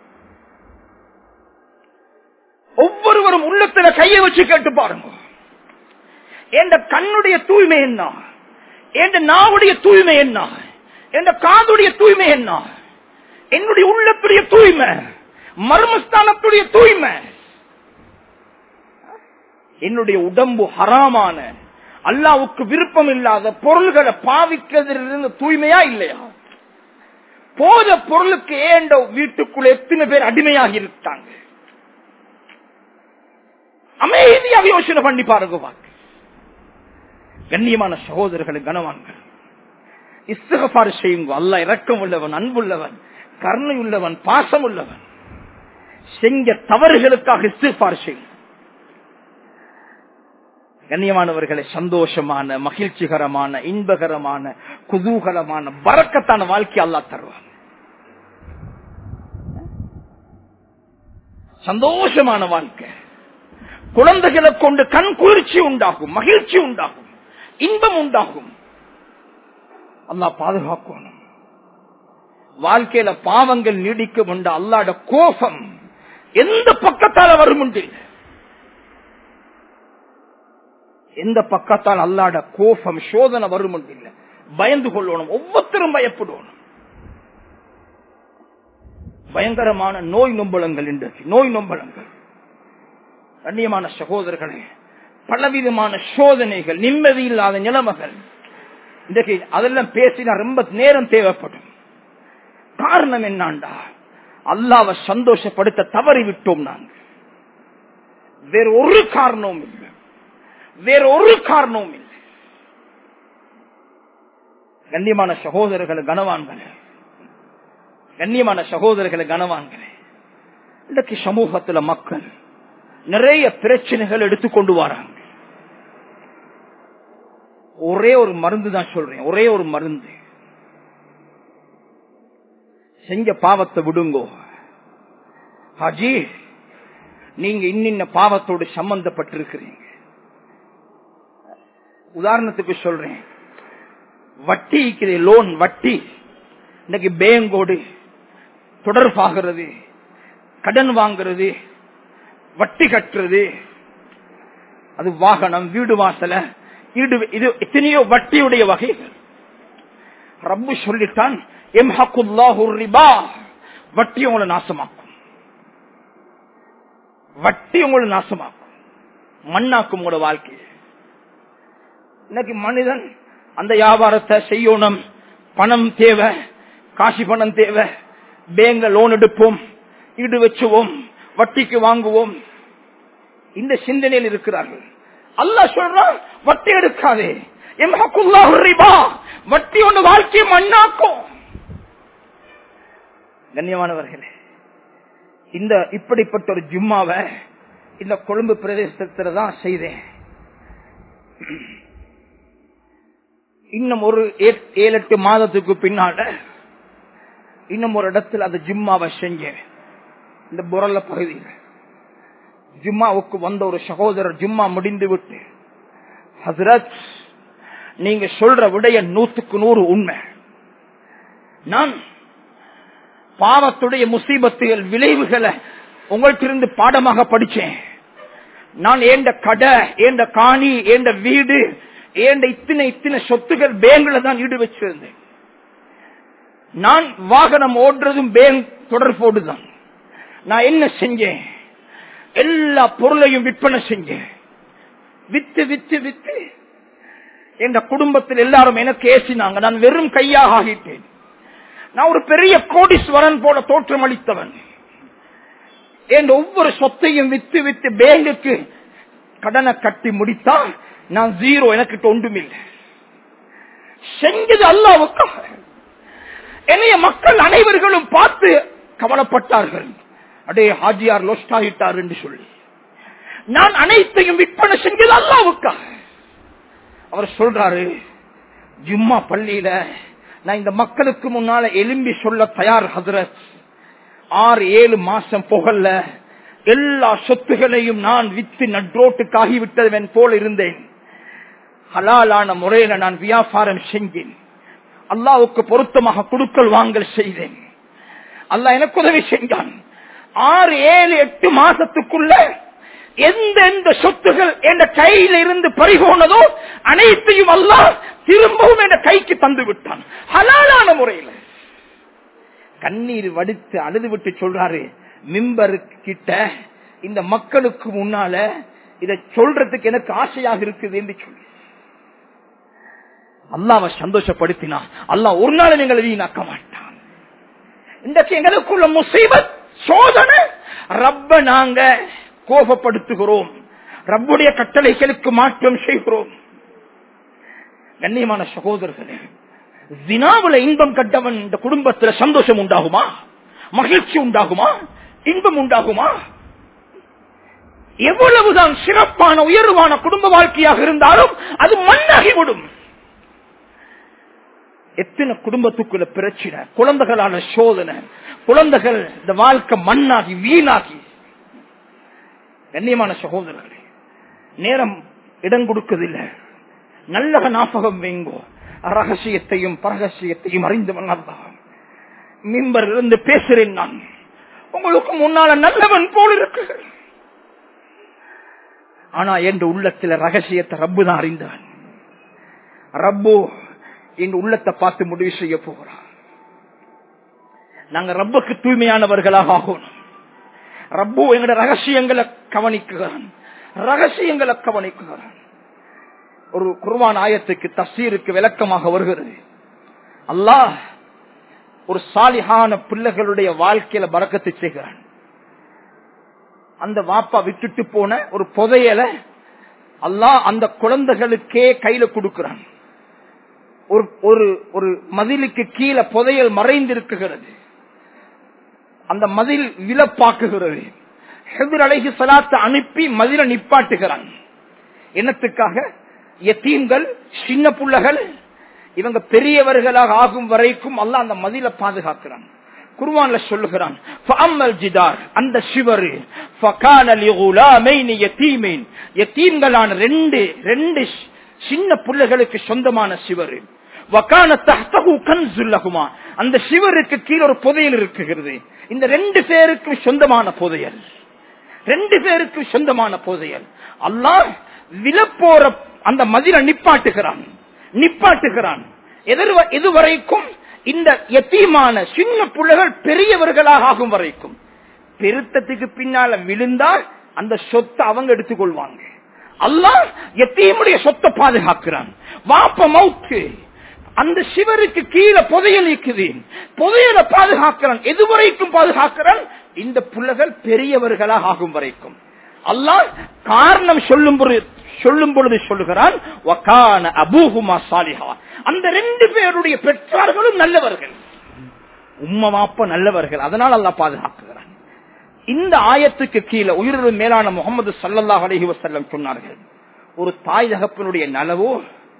ஒவ்வொருவரும் உள்ளத்துல கையை வச்சு கேட்டு பாருங்க என்ற கண்ணுடைய தூய்மை என்ன என்ற நாவுடைய தூய்மை என்ன என்ற காதுடைய தூய்மை என்ன என்னுடைய உள்ளத்துடைய தூய்மை மர்மஸ்தானத்துடைய தூய்மை என்னுடைய உடம்பு ஹராமான அல்லாவுக்கு விருப்பம் இல்லாத பொருள்களை பாவிக்கிறதிலிருந்து தூய்மையா இல்லையா போத பொருளுக்கு ஏண்ட வீட்டுக்குள்ள எத்தனை பேர் அடிமையாகி இருக்காங்க அமைதியாக யோசனை பண்ணி பாருங்க வாக்கு கண்ணியமான சகோதரர்களை கனவான்கள் இஸ்தகபாறு செய்யுங்க அல்ல இரக்கம் உள்ளவன் அன்புள்ளவன் கருணை உள்ளவன் பாசம் உள்ளவன் செஞ்ச தவறுகளுக்காக இஸ்திஃபார் செய்யும் கண்ணியமானவர்களை சந்தோஷமான மகிழ்ச்சிகரமான இன்பகரமான குதூகலமான பறக்கத்தான வாழ்க்கை அல்லா தருவான் சந்தோஷமான வாழ்க்கை குழந்தைகளை கொண்டு கண் குளிர்ச்சி உண்டாகும் மகிழ்ச்சி உண்டாகும் இன்பம் உண்டாகும் அல்லா பாதுகாக்கணும் வாழ்க்கையில பாவங்கள் நீடிக்கும் உண்டு அல்லாட கோபம் எந்த பக்கத்தால வரும் உண்டு எந்த பக்கத்தால் அல்லாட கோபம் சோதனை வரும் உண்டு இல்ல பயந்து கொள்ளணும் ஒவ்வொருத்தரும் பயப்படணும் பயங்கரமான நோய் நொம்பலங்கள் இன்றைக்கு நோய் நொம்பலங்கள் கண்ணியமான சகோதரர்களே பலவிதமான சோதனைகள் நிம்மதி இல்லாத நிலைமைகள் இன்றைக்கு அதெல்லாம் பேசினா ரொம்ப நேரம் தேவைப்படும் காரணம் என்னாண்டா அல்லாவை சந்தோஷப்படுத்த தவறி விட்டோம் நாங்கள் வேற ஒரு காரணமும் இல்லை வேற ஒரு காரணமும் இல்லை கண்ணியமான சகோதரர்களை கனவான்களே கண்ணியமான சகோதரர்களை கனவான்களே இன்றைக்கு சமூகத்துல மக்கள் நிறைய பிரச்சனைகள் எடுத்துக்கொண்டு வராங்க ஒரே ஒரு மருந்து தான் சொல்றேன் ஒரே ஒரு மருந்து செஞ்ச பாவத்தை விடுங்கோ ஹாஜி நீங்க இன்னின்ன பாவத்தோடு சம்பந்தப்பட்டிருக்கிறீங்க உதாரணத்துக்கு சொல்றேன் வட்டி லோன் வட்டி இன்னைக்கு பேங்கோடு தொடர்பாகிறது கடன் வாங்குறது வட்டி கட்டுறது அது வாகனம் வீடு வாசல வீடு இது எத்தனையோ வட்டியுடைய வகைகள் ரப்பு சொல்லிட்டான் ரிபா வட்டி உங்களை நாசமாக்கும் வட்டி உங்களை நாசமாக்கும் மண்ணாக்கும் உங்களோட வாழ்க்கை இன்னைக்கு மனிதன் அந்த வியாபாரத்தை செய்யணும் பணம் தேவை காசி பணம் தேவை பேங்க லோன் எடுப்போம் ஈடு வச்சுவோம் வட்டிக்கு வாங்குவோம் இந்த சிந்தனையில் இருக்கிறார்கள் அல்லாஹ் சொல்றான் வட்டி எடுக்காதே ரிபா வட்டி ஒன்று வாழ்க்கையை மண்ணாக்கும் கண்ணியமானவர்களே இந்த இப்படிப்பட்ட ஒரு ஜும்மாவை இந்த கொழும்பு பிரதேசத்துல தான் செய்தேன் இன்னும் ஒரு ஏழு எட்டு மாதத்துக்கு பின்னால இன்னும் ஒரு இடத்துல அந்த ஜும்மாவை செஞ்சேன் இந்த புரல்ல பகுதியில் ஜும்மாவுக்கு வந்த ஒரு சகோதரர் ஜும்மா முடிந்து விட்டு ஹசரத் நீங்க சொல்ற விடைய நூத்துக்கு நூறு உண்மை நான் பாவத்துடைய முசீபத்துகள் விளைவுகளை உங்கள்கிட்ட பாடமாக படிச்சேன் நான் ஏண்ட கடை ஏண்ட காணி ஏண்ட வீடு ஏண்ட இத்தனை இத்தனை சொத்துகள் பேங்க்ல தான் ஈடு வச்சிருந்தேன் நான் வாகனம் ஓடுறதும் பேங்க் தொடர்போடு தான் நான் என்ன செஞ்சேன் எல்லா பொருளையும் விற்பனை செஞ்சேன் வித்து வித்து வித்து எங்க குடும்பத்தில் எல்லாரும் எனக்கு ஏசினாங்க நான் வெறும் கையாக ஆகிட்டேன் நான் ஒரு பெரிய கோடீஸ்வரன் போல தோற்றம் அளித்தவன் என் ஒவ்வொரு சொத்தையும் வித்து வித்து பேங்குக்கு கடனை கட்டி முடித்தா நான் ஜீரோ எனக்கு ஒன்றுமில்லை செஞ்சது அல்லாவுக்காக என்னைய மக்கள் அனைவர்களும் பார்த்து கவலைப்பட்டார்கள் அடே ஹாஜியார் லொஸ்ட் ஆகிட்டார் என்று சொல்லி நான் அனைத்தையும் விற்பனை செஞ்சது அல்லாவுக்காக அவர் சொல்றாரு ஜும்மா பள்ளியில நான் இந்த மக்களுக்கு முன்னால எலும்பி சொல்ல தயார் ஹசரத் ஆறு ஏழு மாசம் புகழ்ல எல்லா சொத்துகளையும் நான் வித்து நட்ரோட்டுக்காகி விட்டவன் போல இருந்தேன் ஹலாலான முறையில நான் வியாபாரம் செஞ்சேன் அல்லாவுக்கு பொருத்தமாக குடுக்கல் வாங்கல் செய்தேன் அல்லாஹ் எனக்கு உதவி செஞ்சான் ஆறு ஏழு எட்டு மாசத்துக்குள்ள எந்த எந்த சொத்துகள் என் கையில இருந்து பறிகோனதோ அனைத்தையும் அல்லாஹ் திரும்பவும் என் கைக்கு தந்து விட்டான் ஹலாலான முறையில் கண்ணீர் வடித்து அழுது விட்டு சொல்றாரு மிம்பரு கிட்ட இந்த மக்களுக்கு முன்னால இதை சொல்றதுக்கு எனக்கு ஆசையாக இருக்குது என்று சொல்லி அல்லாவை சந்தோஷப்படுத்தினா அல்லாஹ் ஒரு நாள் எங்களை வீணாக்க மாட்டான் இன்றைக்கு எங்களுக்குள்ள முசீபத் சோதனை ரப்ப நாங்க கோபப்படுத்துகிறோம் ரப்புடைய கட்டளைகளுக்கு மாற்றம் செய்கிறோம் கண்ணியமான சகோதரர்களே தினாவுல இன்பம் கட்டவன் இந்த குடும்பத்துல சந்தோஷம் உண்டாகுமா மகிழ்ச்சி உண்டாகுமா இன்பம் உண்டாகுமா எவ்வளவுதான் சிறப்பான உயர்வான குடும்ப வாழ்க்கையாக இருந்தாலும் அது மண்ணாகிவிடும் எத்தனை குடும்பத்துக்குள்ள பிரச்சனை குழந்தைகளான சோதனை குழந்தைகள் இந்த வாழ்க்கை மண்ணாகி வீணாகி கண்ணியமான சகோதரர்களே நேரம் இடம் கொடுக்கதில்லை நல்ல ஞாபகம் வைங்கோ ரகசியத்தையும் பரகசியத்தையும் அறிந்தவன் அல்லதான் மிம்பர் இருந்து பேசுறேன் நான் உங்களுக்கு முன்னால நல்லவன் போல் இருக்கு ஆனா என்ற உள்ளத்துல ரகசியத்தை ரப்பு தான் அறிந்தவன் ரப்பு இந்த உள்ளத்தை பார்த்து முடிவு செய்ய போகிறார் நாங்க ரப்புக்கு தூய்மையானவர்களாக ஆகணும் ரப்பு எங்கட ரகசியங்களை கவனிக்குகிறான் ரகசியங்களை கவனிக்குகிறான் ஒரு குர்வான் ஆயத்துக்கு தஸ்ஸீருக்கு விளக்கமாக வருகிறது அல்லாஹ் ஒரு சாலிஹான பிள்ளைகளுடைய வாழ்க்கையில பறக்கத்து செய்கிறான் அந்த வாப்பா விட்டுட்டு போன ஒரு புதையல அல்லாஹ் அந்த குழந்தைகளுக்கே கையில கொடுக்கிறான் ஒரு ஒரு ஒரு மதிலுக்கு கீழே புதையல் மறைந்திருக்குகிறது அந்த மதில் விலப்பாக்குகிறது ஹெதிர் அலைஹி சலாத்தை அனுப்பி மதில நிப்பாட்டுகிறான் என்னத்துக்காக எத்தீம்கள் சின்ன புள்ளகள் இவங்க பெரியவர்களாக ஆகும் வரைக்கும் அல்லாஹ் அந்த மதில பாதுகாக்கிறான் குர்வான்ல சொல்லுகிறான் ஃபஅம்மல் ஜிதார் அந்த சிவரு ஃபகான லிகுலாமைன் யதீமைன் யதீம்களான ரெண்டு ரெண்டு சின்ன புள்ளைகளுக்கு சொந்தமான சிவரு வகான தஹ்தஹு கன்சுல் லஹுமா அந்த சிவருக்கு கீழ ஒரு புதையல் இருக்குகிறது இந்த ரெண்டு பேருக்கும் சொந்தமான புதையல் ரெண்டு பேருக்கு சொந்தமான புதையல் அல்லாஹ் விலப்போற அந்த மதில நிப்பாட்டுகிறான் நிப்பாட்டுகிறான் எதிர்- இதுவரைக்கும் இந்த எத்தீமான சின்ன பிள்ளைகள் பெரியவர்களாக ஆகும் வரைக்கும் பெருத்தத்துக்கு பின்னால விழுந்தால் அந்த சொத்தை அவங்க எடுத்துக்கொள்வாங்க அல்லாஹ் எத்தீமுடைய சொத்தை பாதுகாக்கிறான் வாப்ப மவுத்து அந்த சிவருக்கு கீழே புதையல் இருக்குது புதையலை பாதுகாக்கிறான் எதுவரைக்கும் பாதுகாக்கிறான் இந்த பிள்ளைகள் பெரியவர்களாக ஆகும் வரைக்கும் அல்லாஹ் காரணம் சொல்லும் பொழுது சொல்லும் பொழுது சொல்லுகிறான் வகான அபூஹுமா சாலிஹா அந்த ரெண்டு பேருடைய பெற்றார்களும் நல்லவர்கள் உம்ம வாப்ப நல்லவர்கள் அதனால் அல்லாஹ் பாதுகாக்குகிறான் இந்த ஆயத்துக்கு கீழே உயிரிழு மேலான முகமது சல்லல்லாஹ் அலைஹி வஸல்லம் சொன்னார்கள் ஒரு தாய் தகப்பனுடைய நலவோ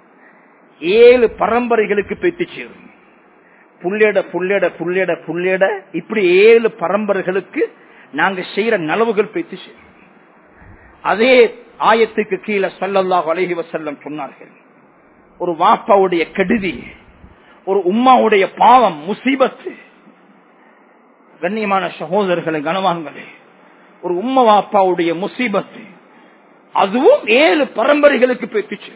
ஏழு பரம்பரைகளுக்கு பெற்று சேரும் புள்ளேட புள்ளேட புள்ளேட புள்ளேட இப்படி ஏழு பரம்பரைகளுக்கு நாங்க செய்யற நலவுகள் பெற்று சேரும் அதே ஆயத்துக்கு கீழே சல்லல்லாஹு அலைஹி வஸல்லம் சொன்னார்கள் ஒரு வாப்பாவுடைய கெடுதி ஒரு உம்மாவுடைய பாவம் முசீபத்து கண்ணியமான சகோதரர்களை கனவான்களே ஒரு உம்ம வாப்பாவுடைய முசீபத்து அதுவும் ஏழு பரம்பரைகளுக்கு பெற்றுச்சு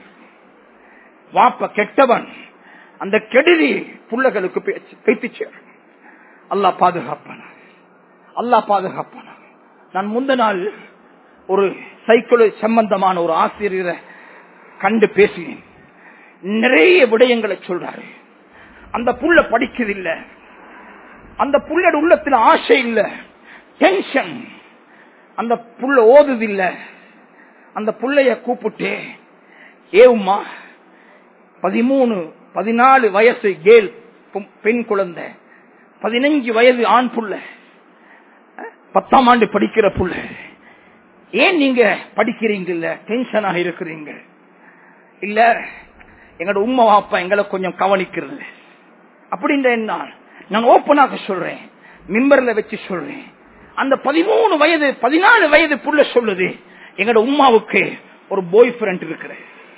வாப்ப கெட்டவன் அந்த கெடுதி புள்ளகளுக்கு பெற்றுச்சு அல்லாஹ் பாதுகாப்பான அல்லாஹ் பாதுகாப்பான நான் முந்த நாள் ஒரு சைக்கிள் சம்பந்தமான ஒரு ஆசிரியரை கண்டு பேசினேன் நிறைய விடயங்களை சொல்றாரு அந்த புள்ள படிக்கிறதில்ல அந்த புள்ளோட உள்ளத்துல ஆசை இல்ல டென்ஷன் அந்த புள்ள ஓதுதில்ல அந்த புள்ளைய கூப்பிட்டு ஏவுமா பதிமூணு பதினாலு வயசு கேல் பெண் குழந்தை பதினஞ்சு வயது ஆண் புள்ள அஹ், பத்தாம் ஆண்டு படிக்கிற புள்ள ஏன் நீங்க படிக்கிறீங்கல்ல டென்ஷனாக இருக்கிறீங்க இல்ல எங்களோட உம்மா வாப்பா எங்களை கொஞ்சம் கவனிக்கிறது அப்படின்ற என்ன நான் ஓப்பனாக சொல்றேன் மிம்பர்ல வச்சு சொல்றேன் அந்த பதிமூணு வயது பதினாலு வயது புள்ள சொல்லுது எங்களோட உம்மாவுக்கு ஒரு பாய் ஃப்ரெண்ட் இருக்கிற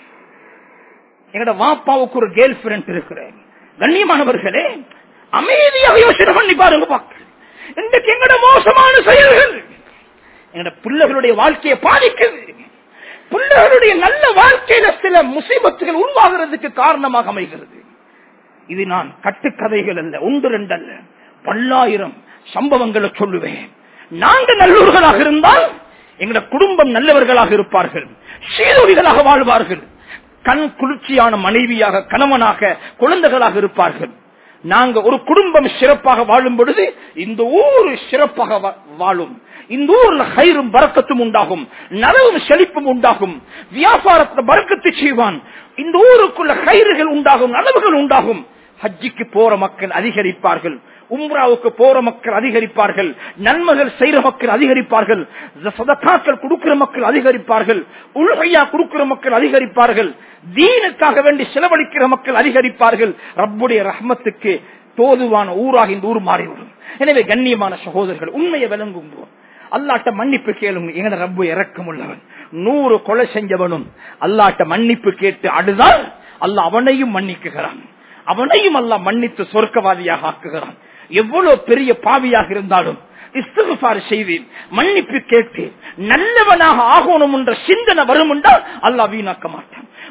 எங்களோட வாப்பாவுக்கு ஒரு கேர்ள் ஃப்ரெண்ட் இருக்கிற கண்ணியமானவர்களே அமைதியாக யோசனை பண்ணி பாருங்க பாக்க இன்றைக்கு எங்களோட மோசமான செயல்கள் எங்களோட பிள்ளைகளுடைய வாழ்க்கையை பாதிக்குது பிள்ளைகளுடைய நல்ல வாழ்க்கையில சில முசீபத்துகள் உருவாகிறதுக்கு காரணமாக அமைகிறது இது நான் கட்டுக்கதைகள் அல்ல ஒன்று ரெண்டு அல்ல பல்லாயிரம் சம்பவங்களை சொல்லுவேன் நாங்க நல்லூர்களாக இருந்தால் எங்களோட குடும்பம் நல்லவர்களாக இருப்பார்கள் சீதொழிகளாக வாழ்வார்கள் கண் குளிர்ச்சியான மனைவியாக கணவனாக குழந்தைகளாக இருப்பார்கள் நாங்க ஒரு குடும்பம் சிறப்பாக வாழும் பொழுது இந்த ஊர் சிறப்பாக வா- வாழும் இந்த ஊர்ல கயிறும் பறக்கத்தும் உண்டாகும் நலவும் செழிப்பும் உண்டாகும் வியாபாரத்துல பறக்கத்து செய்வான் இந்த ஊருக்குள்ள கயிறுகள் உண்டாகும் நலவுகள் உண்டாகும் ஹஜ்ஜிக்கு போற மக்கள் அதிகரிப்பார்கள் உம்ராவுக்கு போற மக்கள் அதிகரிப்பார்கள் நன்மைகள் செய்யற மக்கள் அதிகரிப்பார்கள் சதக்காக்கள் கொடுக்கிற மக்கள் அதிகரிப்பார்கள் உள்கையா கொடுக்கிற மக்கள் அதிகரிப்பார்கள் தீனுக்காக வேண்டி செலவழிக்கிற மக்கள் அதிகரிப்பார்கள் ரப்புடைய ரஹ்மத்துக்கு தோதுவான ஊராக இந்த ஊர் மாறிவிடும் எனவே கண்ணியமான சகோதரர்கள் உண்மையை விளங்கும் அல்லாட்ட மன்னிப்பு கேளுங்க எங்கட ரப்பு இறக்கம் உள்ளவன் நூறு கொலை செஞ்சவனும் அல்லாட்ட மன்னிப்பு கேட்டு அழுதால் அல்லாஹ் அவனையும் மன்னிக்குகிறான் அவனையும் அல்லாஹ் மன்னித்து சொர்க்கவாதியாக ஆக்குகிறான் எவ்வளவு பெரிய பாவியாக இருந்தாலும் இஸ்திகுபார் செய்வேன் மன்னிப்பு கேட்டு நல்லவனாக ஆகணும் என்ற சிந்தனை வரும் என்றால் அல்லாஹ் வீணாக்க மாட்டான்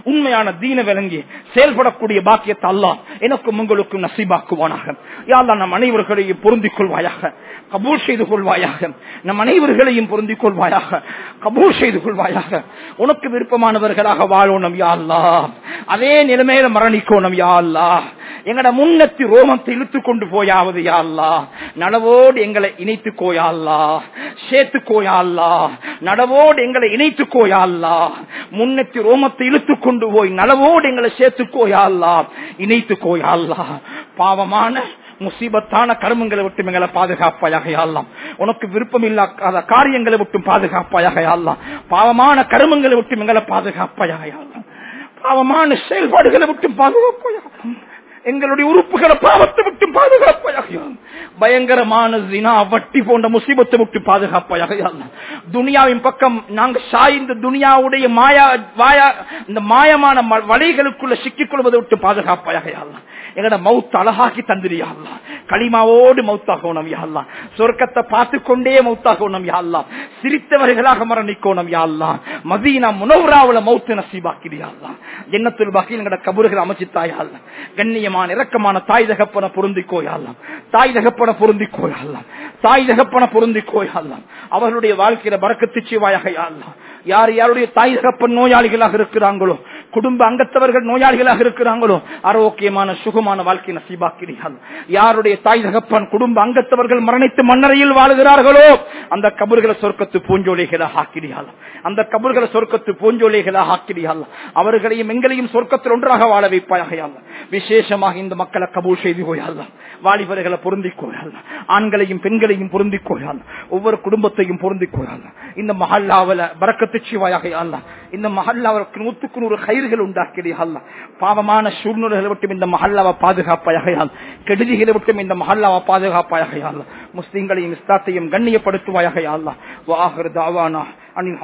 உண்மையான தீன விளங்கி செயல்படக்கூடிய பாக்கியத்தை அல்லாஹ் எனக்கும் உங்களுக்கும் நசீபாக்குவானாக யாழ்லா நம் அனைவர்களையும் பொருந்திக் கொள்வாயாக கபூல் செய்து கொள்வாயாக நம் அனைவர்களையும் பொருந்திக் கொள்வாயாக கபூல் செய்து கொள்வாயாக உனக்கு விருப்பமானவர்களாக வாழணும் யா அல்லாஹ் அதே நிலைமையில மரணிக்கணும் யா அல்லாஹ் எங்கட முன்னத்தி ரோமத்தை இழுத்து கொண்டு போயாவது யா அல்லாஹ் நனவோடு எங்களை இணைத்து கோயாள்லா சேர்த்து கோயாள்லா நடவோடு எங்களை இணைத்து கோயாள்லா முன்னத்தி ரோமத்தை இழுத்து கொண்டு போய் நலவோடு எங்களை சேர்த்து கோயாள்லா இணைத்து கோயாள்லா பாவமான முசீபத்தான கருமங்களை விட்டு எங்களை பாதுகாப்பாயாக யாழ்லாம் உனக்கு விருப்பம் இல்லாத காரியங்களை விட்டும் பாதுகாப்பாயாக யாழ்லாம் பாவமான கருமங்களை விட்டு எங்களை பாதுகாப்பாயாக யாழ்லாம் பாவமான செயல்பாடுகளை விட்டு பாதுகாப்பாயாக எங்களுடைய உறுப்புகளை பாவத்தை விட்டு பாதுகாப்பாயாக பயங்கரமான ஜினா வட்டி போன்ற முசீபத்தை விட்டு பாதுகாப்பாயாக துனியாவின் பக்கம் நாங்க சாய்ந்த துனியாவுடைய மாயா வாயா இந்த மாயமான ம- வலைகளுக்குள்ள சிக்கிக் கொள்வதை விட்டு பாதுகாப்பாயாக யாழ்லாம் எங்கட மவுத் அழகாக்கி தந்திரியாள்லாம் களிமாவோடு மௌத்தாகணும் யாழ்லாம் சொர்க்கத்தை பார்த்து கொண்டே மௌத்தாகணும் யாழ்லாம் சிரித்தவர்களாக மரணிக்கோணும் யாழ்லாம் மதீனா முனவுராவுல மௌத்து நசீபாக்கிறியாள்லாம் எண்ணத்தில் பாக்கி எங்கட கபறுகள் அமைச்சித்தாயாள்லாம் கண்ணியமான இரக்கமான தாய் தகப்பன பொருந்திக்கோயாள்லாம் தாய் தகப்பன பொருந்திக்கோயாள்லாம் தாய் தகப்பன பொருந்திக்கோயாள்லாம் அவர்களுடைய வாழ்க்கையில பறக்கத்து செய்வாயாக யாழ்லாம் யார் யாருடைய தாய் தகப்பன் நோயாளிகளாக இருக்கிறாங்களோ குடும்ப அங்கத்தவர்கள் நோயாளிகளாக இருக்கிறாங்களோ ஆரோக்கியமான சுகமான வாழ்க்கை நசீபாக்கிறீர்கள் யாருடைய தாய் தகப்பன் குடும்ப அங்கத்தவர்கள் மரணித்து மன்னரையில் வாழுகிறார்களோ அந்த கபர்களை சொர்க்கத்து பூஞ்சோலைகளாக ஆக்கிறீர்கள் அந்த கபர்களை சொர்க்கத்து பூஞ்சோலைகளாக ஆக்கிறீர்கள் அவர்களையும் எங்களையும் சொர்க்கத்தில் ஒன்றாக வாழ வைப்பாயாக யா அல்லாஹ். விசேஷமாக இந்த மக்களை கபூல் செய்து கோயாள் வாலிபர்களை பொருந்திக் கோயாள் ஆண்களையும் பெண்களையும் பொருந்திக் கோயாள் ஒவ்வொரு குடும்பத்தையும் பொருந்திக் கோயாள் இந்த மஹல்லாவில பறக்கத்து சிவாயாக அல்ல இந்த மஹல்லாவுக்கு நூத்துக்கு நூறு கயிறுகள் உண்டாக்கிறியா பாவமான சூழ்நிலைகளை விட்டும் இந்த மஹல்லாவை பாதுகாப்பாயாக கெடுதிகளை விட்டும் இந்த மஹல்லாவை பாதுகாப்பாயாக முஸ்லிம்களையும் இஸ்லாத்தையும் கண்ணியப்படுத்துவாயாக அல்ல வாஹர் தாவானா அனில்